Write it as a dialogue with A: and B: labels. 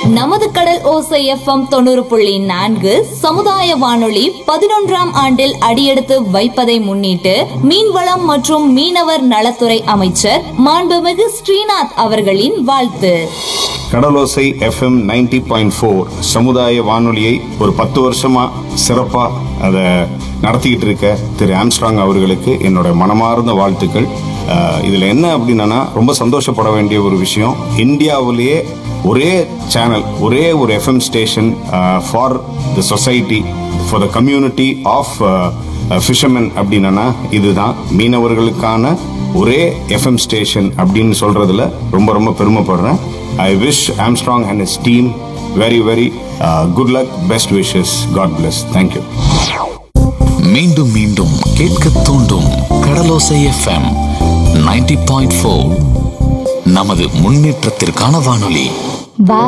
A: நமது கடல் ஓசை எஃப்எம் தொண்ணூறு புள்ளி நான்கு சமுதாய வானொலி பதினொன்றாம் ஆண்டில் அடியெடுத்து வைப்பதை முன்னிட்டு மீன்வளம் மற்றும் மீனவர் நலத்துறை அமைச்சர் மாண்புமிகு ஸ்ரீநாத் அவர்களின் வாழ்த்து
B: Kadalosai F M ninety point four சமுதாய வானொலியை ஒரு பத்து வருஷமா சிறப்பா அதை நடத்திக்கிட்டு இருக்க திரு ஆம்ஸ்ட்ராங் அவர்களுக்கு என்னோட மனமார்ந்த வாழ்த்துக்கள் அஹ், இதுல என்ன அப்படின்னா ரொம்ப சந்தோஷப்பட வேண்டிய ஒரு விஷயம் இந்தியாவிலேயே ஒரே சேனல் ஒரே ஒரு F M station for the society for the community of fishermen அப்படின்னா இதுதான் மீனவர்களுக்கான ஒரே எஃப்எம் ஸ்டேஷன் அப்படின்னு சொல்றதுல ரொம்ப ரொம்ப பெருமைப்படுறேன் I wish Armstrong and his team very very good luck best wishes God bless thank you
C: மீண்டும் மீண்டும் கேட்க தூண்டும் கடலோசை எஃப்எம் 90.4 பாயிண்ட் நமது முன்னேற்றத்திற்கான வானொலி
A: வா